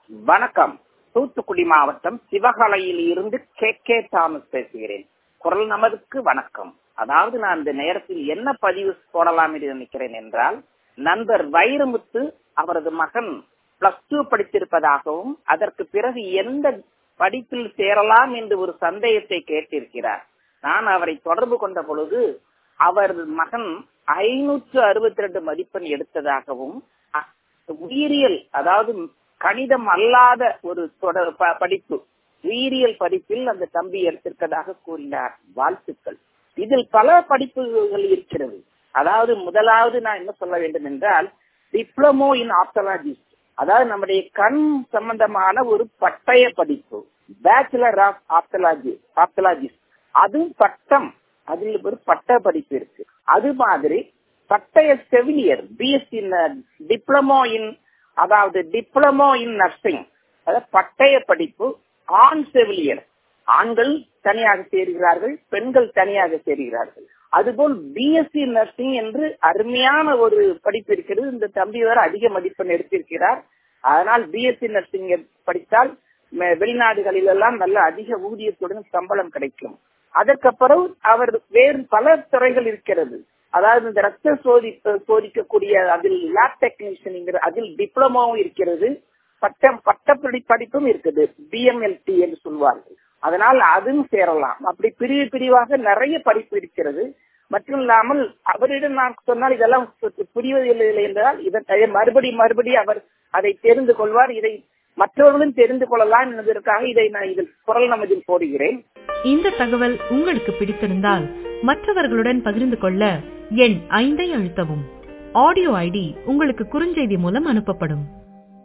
வணக்கம் தூத்துக்குடி மாவட்டம் சிவகலையில் இருந்து கே கே தாமஸ் பேசுகிறேன் குரல் நமதுக்கு வணக்கம் அதாவது நான் இந்த நேரத்தில் என்ன பதிவு போடலாம் என்று நினைக்கிறேன் என்றால் நண்பர் வைரமுத்து அவரது மகன் பிளஸ் டூ படித்திருப்பதாகவும் அதற்கு பிறகு எந்த படிப்பில் சேரலாம் என்று ஒரு சந்தேகத்தை கேட்டிருக்கிறார் நான் அவரை தொடர்பு கொண்ட பொழுது அவர் மகன் ஐநூற்று அறுபத்தி ரெண்டு மதிப்பெண் எடுத்ததாகவும் உயிரியல் அதாவது கணிதம் அல்லாத ஒரு தொடர் படிப்பு உயிரியல் படிப்பில் அந்த தம்பி எடுத்திருக்கதாக கூறினார் வாழ்த்துக்கள் இதில் பல படிப்புகள் இருக்கிறது அதாவது முதலாவது நான் என்ன சொல்ல வேண்டும் என்றால் டிப்ளமோ இன் ஆப்தலாஜிஸ்ட் அதாவது நம்முடைய கண் சம்பந்தமான ஒரு பட்டய படிப்பு பேச்சுலர் ஆஃப் ஆப்தலாஜி ஆப்தலாஜிஸ்ட் அதுவும் பட்டம் அதில் ஒரு பட்ட படிப்பு இருக்கு அது மாதிரி பட்டய செவிலியர் பிஎஸ்சி டிப்ளமோ இன் அதாவது டிப்ளமோ இன் நர்சிங் அதாவது பட்டய படிப்பு ஆண் செவிலியர் ஆண்கள் தனியாக சேருகிறார்கள் பெண்கள் தனியாக சேருகிறார்கள் அதுபோல் பிஎஸ்சி நர்சிங் என்று அருமையான ஒரு படிப்பு இருக்கிறது இந்த தம்பி வர அதிக மதிப்பெண் எடுத்திருக்கிறார் அதனால் பிஎஸ்சி நர்சிங் படித்தால் வெளிநாடுகளில் எல்லாம் நல்ல அதிக ஊதியத்துடன் சம்பளம் கிடைக்கும் அதற்கப்புறம் அவர் வேறு பல துறைகள் இருக்கிறது அதாவது இந்த ரத்த சோதி சோதிக்கக்கூடிய அதில் லேப் டெக்னீஷியன் அதில் டிப்ளமோவும் இருக்கிறது பட்டம் பட்டப்படி படிப்பும் இருக்குது பிஎம்எல்டி என்று சொல்வார்கள் அதனால் அதுவும் சேரலாம் அப்படி பிரிவு பிரிவாக நிறைய படிப்பு இருக்கிறது மட்டும் இல்லாமல் அவரிடம் நான் சொன்னால் இதெல்லாம் புரிவதில்லை என்றால் இதை மறுபடி மறுபடி அவர் அதை தெரிந்து கொள்வார் இதை மற்றவர்களும் தெரிந்து கொள்ளலாம் என்பதற்காக இதை நான் இதில் குரல் நமதில் போடுகிறேன் இந்த தகவல் உங்களுக்கு பிடித்திருந்தால் மற்றவர்களுடன் பகிர்ந்து கொள்ள எண் ஐந்தை அழுத்தவும் ஆடியோ ஐடி உங்களுக்கு குறுஞ்செய்தி மூலம் அனுப்பப்படும்